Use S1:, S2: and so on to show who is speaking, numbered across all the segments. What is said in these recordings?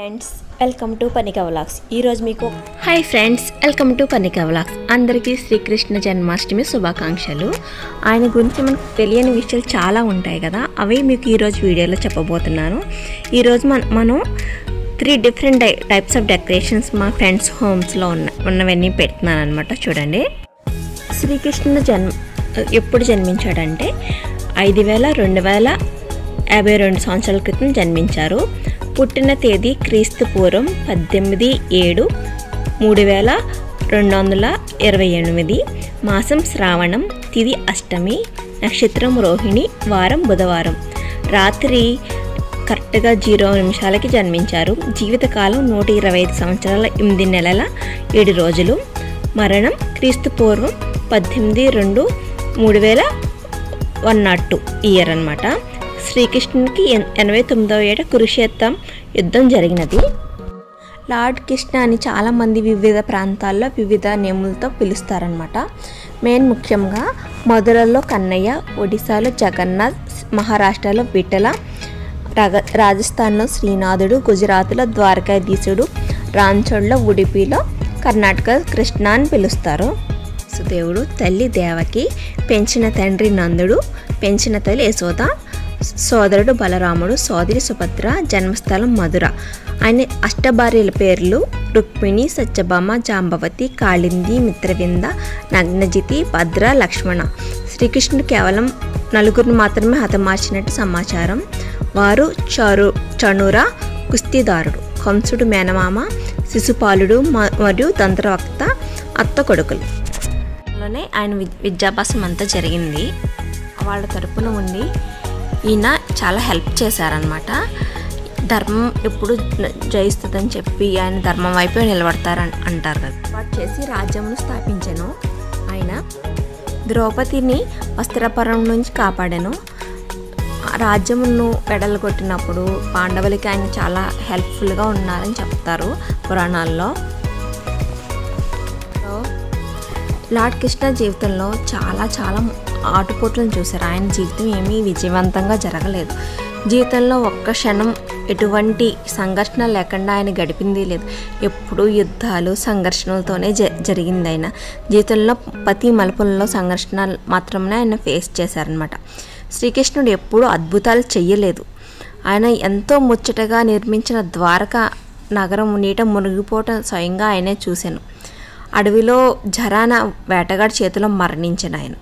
S1: friends welcome to Panika vlogs ఈరోజు మీకు hi friends welcome to Panika vlogs అందరికీ శ్రీకృష్ణ జన్మాష్టమి శుభాకాంక్షలు ఆయన గురించి మనకు తెలియని విషయాలు చాలా ఉంటాయి కదా అవి మీకు ఈరోజు వీడియోలో చెప్పబోతున్నాను ఈరోజు మన మనం three different tie types of decorations మా ఫ్రెండ్స్ హోమ్స్లో ఉన్న ఉన్నవన్నీ పెడుతున్నాను అనమాట చూడండి శ్రీకృష్ణ జన్మ ఎప్పుడు జన్మించాడంటే ఐదు వేల రెండు వేల యాభై రెండు సంవత్సరాల క్రితం జన్మించారు పుట్టిన తేదీ క్రీస్తు పూర్వం పద్దెనిమిది ఏడు మూడు వేల రెండు వందల ఇరవై ఎనిమిది మాసం శ్రావణం తిది అష్టమి నక్షత్రం రోహిణి వారం బుధవారం రాత్రి కరెక్ట్గా జీరో నిమిషాలకి జన్మించారు జీవితకాలం నూట ఇరవై ఐదు సంవత్సరాల ఎనిమిది నెలల ఏడు రోజులు మరణం క్రీస్తు పూర్వం పద్దెనిమిది రెండు మూడు వేల వన్ నాట్ టూ ఇయర్ అనమాట శ్రీకృష్ణునికి ఎన్- ఎనభై తొమ్మిదవ ఏట కురుక్షేత్రం యుద్ధం జరిగినది లార్డ్ కృష్ణ అని చాలామంది వివిధ ప్రాంతాల్లో వివిధ నేములతో పిలుస్తారనమాట మెయిన్ ముఖ్యంగా మధురలో కన్నయ్య ఒడిశాలో జగన్నాథ్ మహారాష్ట్రలో విఠల రగ రాజస్థాన్లో శ్రీనాథుడు గుజరాత్లో ద్వారకాధీశుడు రాంచోడ్లో ఉడిపిలో కర్ణాటక కృష్ణ అని పిలుస్తారు సుదేవుడు తల్లి దేవకి పెంచిన తండ్రి నందుడు పెంచిన తల్లి యశోద సోదరుడు బలరాముడు సోదరి సుభద్ర జన్మస్థలం మధుర ఆయన అష్టభార్యల పేర్లు రుక్మిణి సత్యభామ జాంబవతి కాళింది మిత్రవింద నగ్నజితి భద్ర లక్ష్మణ శ్రీకృష్ణుడు కేవలం నలుగురిని మాత్రమే హతమార్చినట్టు సమాచారం వారు చరు చనుర కుస్తీదారుడు కంసుడు మేనమామ శిశుపాలుడు మ- మరియు తంత్రవక్త అత్త కొడుకులు లోనే ఆయన వి- విద్యాభ్యాసం అంతా జరిగింది వాళ్ళ తరపున ఉండి ఈయన చాలా హెల్ప్ చేశారనమాట ధర్మం ఎప్పుడు జయిస్తుందని చెప్పి ఆయన ధర్మం వైపే నిలబడతారని అంటారు కదా వాడు చేసి రాజ్యమును స్థాపించాను ఆయన ద్రౌపదిని వస్త్రపరం నుంచి కాపాడాను ఆ రాజ్యమును వెడలగొట్టినప్పుడు పాండవులకి ఆయన చాలా హెల్ప్ఫుల్గా ఉన్నారని చెప్తారు పురాణాల్లో సో లార్డ్ కృష్ణ జీవితంలో చాలా చాలా ఆటుపోట్లను చూశారు ఆయన జీవితం ఏమీ విజయవంతంగా జరగలేదు జీవితంలో ఒక్క క్షణం ఎటువంటి సంఘర్షణ లేకుండా ఆయన గడిపింది లేదు ఎప్పుడూ యుద్ధాలు సంఘర్షణలతోనే జ జరిగింది ఆయన జీవితంలో ప్రతి మలుపులలో సంఘర్షణ మాత్రమే ఆయన ఫేస్ చేశారనమాట శ్రీకృష్ణుడు ఎప్పుడూ అద్భుతాలు చెయ్యలేదు ఆయన ఎంతో ముచ్చటగా నిర్మించిన ద్వారక నగరం నీట మునిగిపోవటం స్వయంగా ఆయనే చూశాను అడవిలో జరాన వేటగాడి చేతిలో మరణించిన ఆయన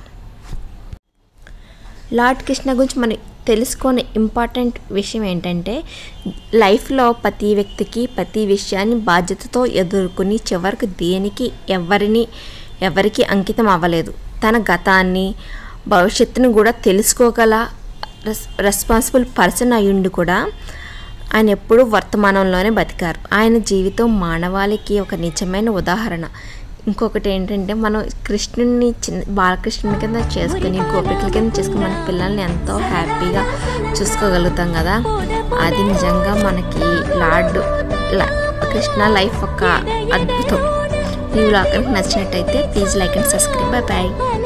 S1: లార్డ్ కృష్ణ గురించి మనం తెలుసుకునే ఇంపార్టెంట్ విషయం ఏంటంటే లైఫ్లో ప్రతి వ్యక్తికి ప్రతి విషయాన్ని బాధ్యతతో ఎదుర్కొని చివరికి దేనికి ఎవరిని ఎవరికి అంకితం అవ్వలేదు తన గతాన్ని భవిష్యత్తును కూడా తెలుసుకోగల రెస్ రెస్పాన్సిబుల్ పర్సన్ అయ్యుండి కూడా ఆయన ఎప్పుడూ వర్తమానంలోనే బతికారు ఆయన జీవితం మానవాళికి ఒక నిజమైన ఉదాహరణ ఇంకొకటి ఏంటంటే మనం కృష్ణుని చిన్న బాలకృష్ణుని కింద చేసుకుని గోపికల కింద చేసుకుని మన పిల్లల్ని ఎంతో హ్యాపీగా చూసుకోగలుగుతాం కదా అది నిజంగా మనకి లార్డ్ లా- కృష్ణ లైఫ్ ఒక అద్భుతం ఈ వ్లాగ్ కనుక నచ్చినట్టయితే please like and subscribe bye bye